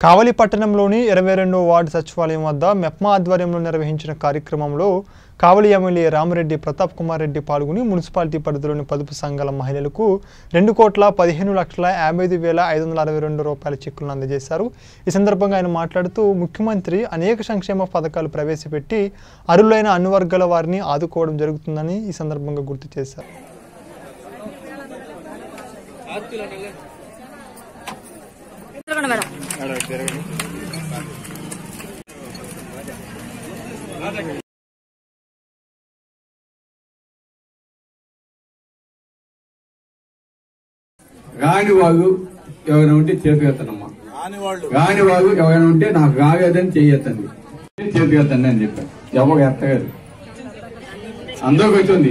కావలి పట్టణంలోని ఇరవై రెండో వార్డు సచివాలయం వద్ద మెప్మా ఆధ్వర్యంలో నిర్వహించిన కార్యక్రమంలో కావలి ఎమ్మెల్యే రామిరెడ్డి ప్రతాప్ కుమార్ రెడ్డి పాల్గొని మున్సిపాలిటీ పరిధిలోని పొదుపు సంఘాల మహిళలకు రెండు కోట్ల పదిహేను లక్షల యాభై ఐదు వేల ఐదు వందల అరవై రెండు రూపాయల చెక్కులను అందజేశారు ఈ సందర్భంగా ఆయన మాట్లాడుతూ ముఖ్యమంత్రి అనేక సంక్షేమ పథకాలు ప్రవేశపెట్టి అరులైన అన్ని వర్గాల వారిని ఆదుకోవడం జరుగుతుందని ఈ సందర్భంగా గుర్తు చేశారు తిరగండి మేడం రాని వాళ్ళు ఎవరైనా ఉంటే చేతికెత్తనమ్మా రాని వాళ్ళు ఎవరైనా ఉంటే నాకు రాలేదని చెయ్యొద్దండి చేతికెత్తండి అని చెప్పాను ఎవరు ఎత్తగారు అందరికి వచ్చింది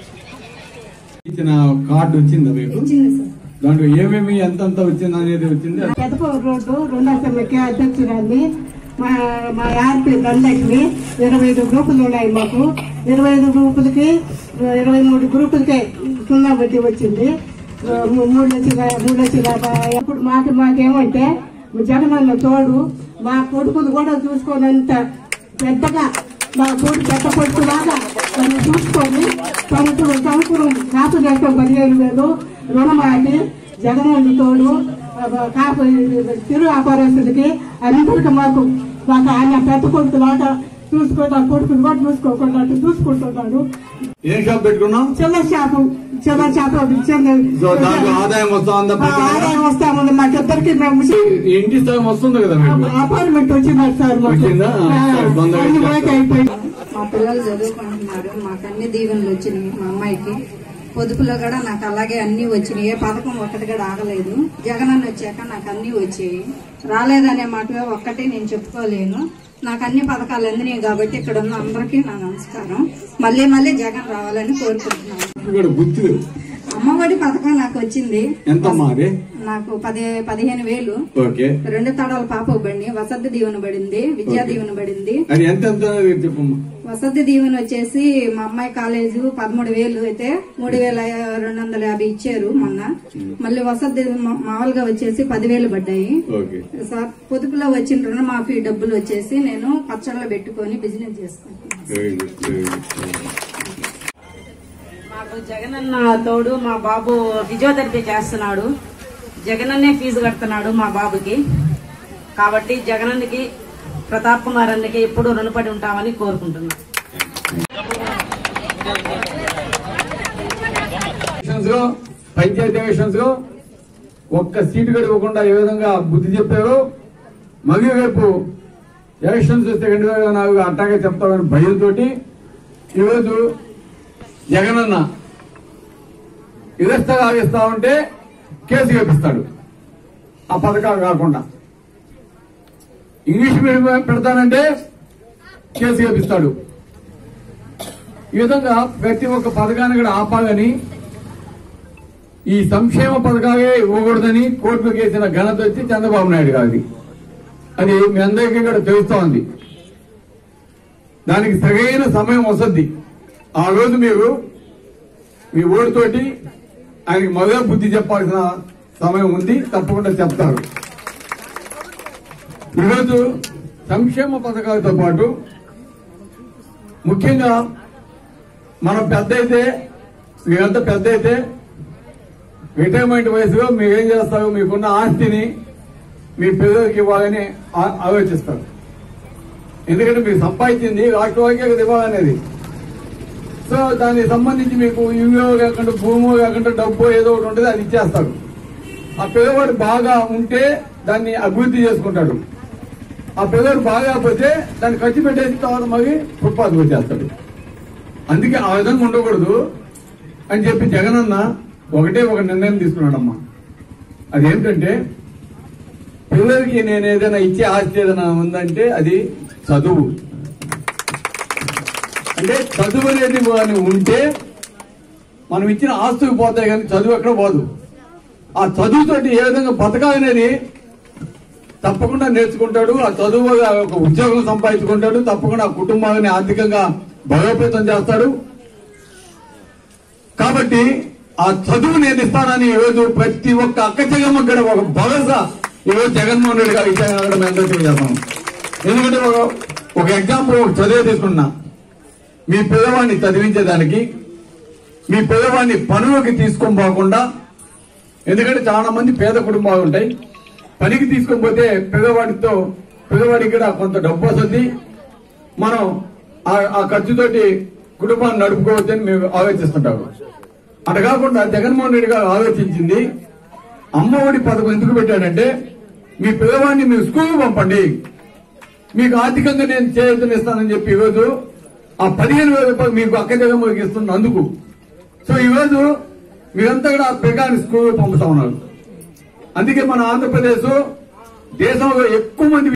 ఇచ్చిన కార్డు వచ్చిందా మీకు దాంట్లో ఏమేమి ఎంతంత వచ్చింది అనేది వచ్చింది పెదపూర్ రోడ్డు రెండో సమ్మెకి అధ్యక్షురాన్ని మా మా ఆర్పి దండకి ఇరవై ఐదు గ్రూపులు ఉన్నాయి మాకు ఇరవై ఐదు గ్రూపులకి ఇరవై మూడు గ్రూపులకే సున్నా వడ్డీ వచ్చింది మూ- మూడు లక్షల మూడు లక్షల యాభై. ఇప్పుడు మాకు మాకేమంటే జగనన్న తోడు మా కొడుకులు కూడా చూసుకోనంత పెద్దగా మా కొడుకు పెద్ద కొడుకు లాగా నన్ను చూసుకొని సంవత్సరం సంవత్సరం కాపు చేస్తాం పదిహేను వేలు రుణమాటి జగనన్న తోడు కాపు చిరు వ్యాపారస్తులకి అందరికీ మాకు మాకు ఆయన పెద్ద కొడుకు లాగా చూసుకుంటా కొడుకులు కూడా చూసుకోకుండా అటు చూసుకుంటున్నాడు ఏం షాప్ పెట్టుకున్నాం చిన్న షాపు చిన్న షాపు చిన్న సో దాంట్లో ఆదాయం వస్తా ఉందా ఆ, ప్రతి నెల? ఆదాయం వస్తామని మాకిద్దరికి మేము ఈ ఇంటి స్థలం వస్తుంది కదా మీకు అపార్ట్మెంట్ వచ్చింది సార్ మాకు వచ్చిందా? ఆ, సరే, తొందరగా అన్ని ఇచ్చేస్తాం. ఓకే అయిపోయింది మా పిల్లలు చదువుకుంటున్నారు మాకు అన్ని దీవెనలు వచ్చినాయి మా అమ్మాయికి పొదుపులో కూడా నాకు అలాగే అన్ని వచ్చినాయి ఏ పథకం ఒక్కటి కూడా ఆగలేదు జగనన్న వచ్చాక నాకు అన్ని వచ్చాయి రాలేదనే మాట ఒక్కటి నేను చెప్పుకోలేను నాకు అన్ని పథకాలు అందినాయి కాబట్టి ఇక్కడ ఉన్న అందరికీ నా నమస్కారం మళ్ళీ మళ్ళీ జగన్ రావాలని కోరుకుంటున్నాను ఇక్కడ గుర్తు అమ్మఒడి పథకం నాకు వచ్చింది ఎంతమ్మా అది నాకు పది పదిహేను వేలు ఓకే రెండు తడాల పాప బండి వసతి దీవెన పడింది విద్యా దీవెన పడింది అది ఎంత ఎంత చెప్పమ్మా వసతి దీవెన వచ్చేసి మా అమ్మాయి కాలేజు పదమూడు వేలు అయితే మూడు వేల రెండు వందల యాభై ఇచ్చారు మొన్న మళ్ళీ వసతి దీవెన మా- మామూలుగా వచ్చేసి పదివేలు పడ్డాయి ఓకే సార్ పొదుపులో వచ్చిన రుణమాఫీ డబ్బులు వచ్చేసి నేను పచ్చళ్ళలో పెట్టుకొని బిజినెస్ చేసుకుంటున్నాను వెరీ గుడ్ వెరీ గుడ్ మాకు జగనన్న తోడు మా బాబు ఫిజియోథెరపీ చేస్తున్నాడు జగనన్నే ఫీజు కడుతున్నాడు మా బాబుకి కాబట్టి జగనన్నకి ప్రతాప్ కుమార్ అన్నకి ఎప్పుడు రుణపడి ఉంటామని కోరుకుంటున్నాం ఎలక్షన్స్ లో పంచాయతీ ఎలక్షన్స్ లో ఒక్క సీటు కూడా ఇవ్వకుండా ఏ విధంగా బుద్ధి చెప్పారో మళ్ళీ రేపు ఎలక్షన్స్ వస్తే రెండు వేల నాలుగు అట్టాగే చెప్తామని భయంతో ఈరోజు జగనన్న ఇదస్తా ఆగిస్తా ఉంటే కేసు వేపిస్తాడు ఆ పథకాలు కాకుండా ఇంగ్లీష్ మీడియం పెడతానంటే కేసు వేపిస్తాడు ఈ విధంగా ప్రతి ఒక్క పథకాన్ని కూడా ఆపాలని ఈ సంక్షేమ పథకాలే ఇవ్వకూడదని కోర్టుకు కేసిన ఘనత వచ్చి చంద్రబాబు నాయుడు గారిది అది మీ అందరికీ కూడా తెలుస్తా ఉంది దానికి సరైన సమయం వస్తుంది ఆ రోజు మీరు మీ ఓటుతోటి ఆయనకి మొదల బుద్ధి చెప్పాల్సిన సమయం ఉంది తప్పకుండా చెప్తారు ఈరోజు సంక్షేమ పథకాలతో పాటు ముఖ్యంగా మనం పెద్ద అయితే మీరంతా పెద్ద అయితే రిటైర్మెంట్ వయసులో మీరేం చేస్తారు మీకున్న ఆస్తిని మీ పిల్లలకి ఇవ్వాలని ఆ- ఆలోచిస్తారు ఎందుకంటే మీరు సంపాదించింది రాష్ట్ర వారికే కదా ఇవ్వాలనేది సో దానికి సంబంధించి మీకు ఇవో కాకుండా భూమో కాకుండా డబ్బు ఏదో ఒకటి ఉంటుంది అది ఇచ్చేస్తారు ఆ పిల్లవాడు బాగా ఉంటే దాన్ని అభివృద్ధి చేసుకుంటాడు ఆ పిల్లవాడు బాగా పోతే దాన్ని ఖర్చు పెట్టేసిన తర్వాత మళ్ళీ ఫుట్పాత్ వచ్చేస్తాడు అందుకే ఆ విధంగా ఉండకూడదు అని చెప్పి జగనన్న ఒకటే ఒక నిర్ణయం తీసుకున్నాడమ్మా అదేంటంటే పిల్లలకి నేను ఏదైనా ఇచ్చే ఆస్తి ఏదైనా ఉందంటే అది చదువు అంటే చదువు అనేది కానీ ఉంటే మనం ఇచ్చిన ఆస్తులు పోతాయి కానీ చదువు ఎక్కడ పోదు ఆ చదువుతోటి ఏ విధంగా బతకాలనేది తప్పకుండా నేర్చుకుంటాడు ఆ చదువు వల్ల ఒక ఉద్యోగం సంపాదించుకుంటాడు తప్పకుండా ఆ కుటుంబాన్ని ఆర్థికంగా బలోపేతం చేస్తాడు కాబట్టి ఆ చదువు నేను ఇస్తానని ఈరోజు ప్రతి ఒక్క అక్క చెల్లెమ్మ కూడా ఒక భరోసా ఈరోజు జగన్మోహన్ రెడ్డి గారు ఇచ్చారు కూడా మేము అందరూ తెలియజేస్తాం ఎందుకంటే ఒక- ఒక ఎగ్జాంపుల్ ఒక చదివే తీసుకున్నా మీ పిల్లవాడిని చదివించేదానికి మీ పిల్లవాడిని పనులకి తీసుకొని పోకుండా ఎందుకంటే చాలా మంది పేద కుటుంబాలు ఉంటాయి పనికి తీసుకొని పోతే పిల్లవాడితో పిల్లవాడికి కూడా కొంత డబ్బు వస్తుంది మనం ఆ- ఆ ఖర్చుతోటి కుటుంబాన్ని నడుపుకోవచ్చని మేము ఆలోచిస్తుంటాము అటు కాకుండా జగన్మోహన్ రెడ్డి గారు ఆలోచించింది అమ్మఒడి పథకం ఎందుకు పెట్టాడంటే మీ పిల్లవాడిని మీరు స్కూల్ పంపండి మీకు ఆర్థికంగా నేను చేయూతనిస్తానని చెప్పి ఈరోజు ఆ పదిహేను వేల రూపాయలు మీకు అక్క జగన్మోహన్కి ఇస్తున్నందుకు సో ఈరోజు మీరంతా కూడా ఆ పిల్లగాని స్కూల్ పంపుతా ఉన్నారు అందుకే మన ఆంధ్రప్రదేశ్ దేశంలో ఎక్కువ మంది